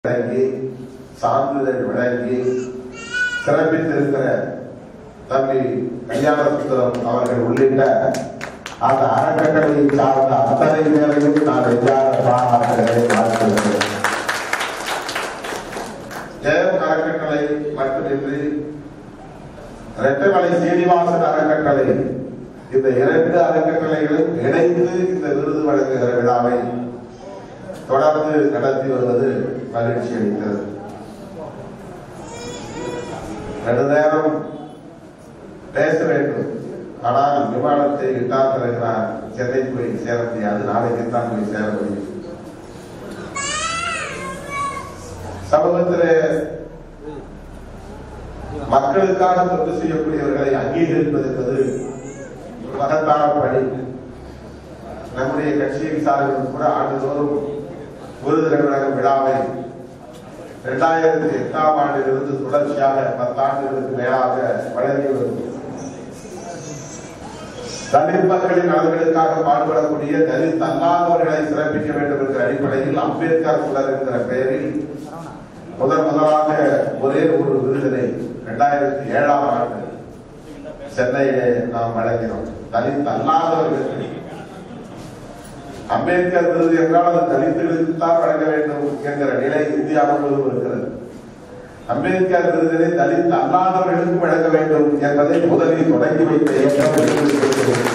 வழங்கி சான்றிதழ் வழங்கி சிறப்பித்திருக்கிற தம்பி கல்யாண சுந்தரம் அவர்கள் உள்ளிட்ட அந்த அறக்கட்டளையை சார்ந்த அத்தனை பேரையும் நான் நெஞ்சார பாராட்டுகளை வாழ்த்துகிறேன் ஜெயம் அறக்கட்டளை மட்டுமின்றி ரெட்டமலை சீனிவாசன் அறக்கட்டளை இந்த இரண்டு அறக்கட்டளைகளும் இணைந்து இந்த விருது வழங்குகிற விழாவை தொடர்ந்து நடத்தி வருவது மகிழ்ச்சி அளிக்கிறது நெடுநேரம் பேச வேண்டும் ஆனால் விமானத்தை இட்டால் பிறகு நான் சென்னை போய் சேர முடியாது நாளைக்கு தான் போய் சேர முடியும் சமூகத்திலே மக்களுக்காக தொண்டு செய்யக்கூடியவர்களை அங்கீகரிப்பது என்பது ஒரு மகத்தான பணி நம்முடைய கட்சியின் சார்பில் கூட ஆண்டுதோறும் விருதுகள் வழங்கும் விழாவை இரண்டாயிரத்தி எட்டாம் ஆண்டிலிருந்து தொடர்ச்சியாக பத்தாண்டுகளுக்கு மேலாக வழங்கி வருகிறது தலித் மக்களின் நலன்களுக்காக பாடுபடக்கூடிய தலித் அல்லாதவர்களை சிறப்பிக்க வேண்டும் என்ற அடிப்படையில் அம்பேத்கர் சுடர் என்கிற பெயரில் முதன் முதலாக ஒரே ஒரு விருதினை இரண்டாயிரத்தி ஏழாம் ஆண்டு சென்னையிலே நாம் வழங்கினோம் தலித் அல்லாதவர்களுக்கு அம்பேத்கர் விருது என்றால் அது தலித்துகளுக்கு தான் வழங்க வேண்டும் என்கிற நிலை இந்தியா முழுவதும் இருக்கிறது அம்பேத்கர் விருதினை தலித் அல்லாதவர்களுக்கும் வழங்க வேண்டும் என்பதை முதலில் தொடங்கி வைத்த இயக்கம்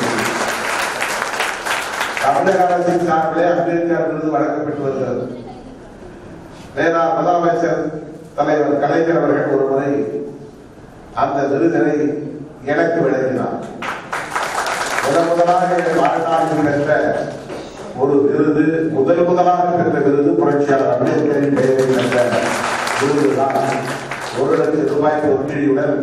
தமிழக அரசின் சார்பிலே அம்பேத்கர் விருது வழங்கப்பட்டு வருகிறது மேலாள் முதலமைச்சர் தலைவர் கலைஞர் அவர்கள் ஒரு முறை அந்த விருதினை எனக்கு வழங்கினார் முதன் முதலாக என் வாழ்நாளில் பெற்ற ஒரு விருது முதல் முதலாக பெற்ற விருது புரட்சியாளர் அம்பேத்கரின் பெயரில் பெற்ற விருதுதான் ஒரு லட்சம் ரூபாய் ஒன்றியுடன்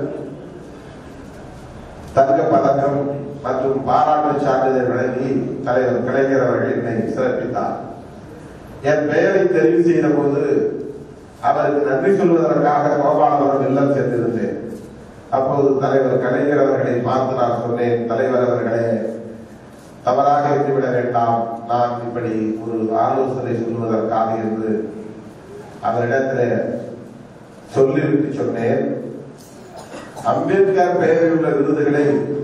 தங்க பதக்கம் மற்றும் பாராட்டு சான்றிதழ் வழங்கி தலைவர் கலைஞர் அவர்கள் என்னை சிறப்பித்தார் என் பெயரை தெரிவு செய்த போது அவருக்கு நன்றி சொல்வதற்காக கோபாலபுரம் இல்லம் சென்றிருந்தேன் அப்போது தலைவர் கலைஞர் அவர்களை பார்த்து நான் சொன்னேன் தலைவர் அவர்களே தவறாக இருந்துவிட வேண்டாம் நான் இப்படி ஒரு ஆலோசனை சொல்வதற்காக என்று அவரிடத்தில் சொல்லிவிட்டு சொன்னேன் அம்பேத்கர் பெயரில் உள்ள விருதுகளை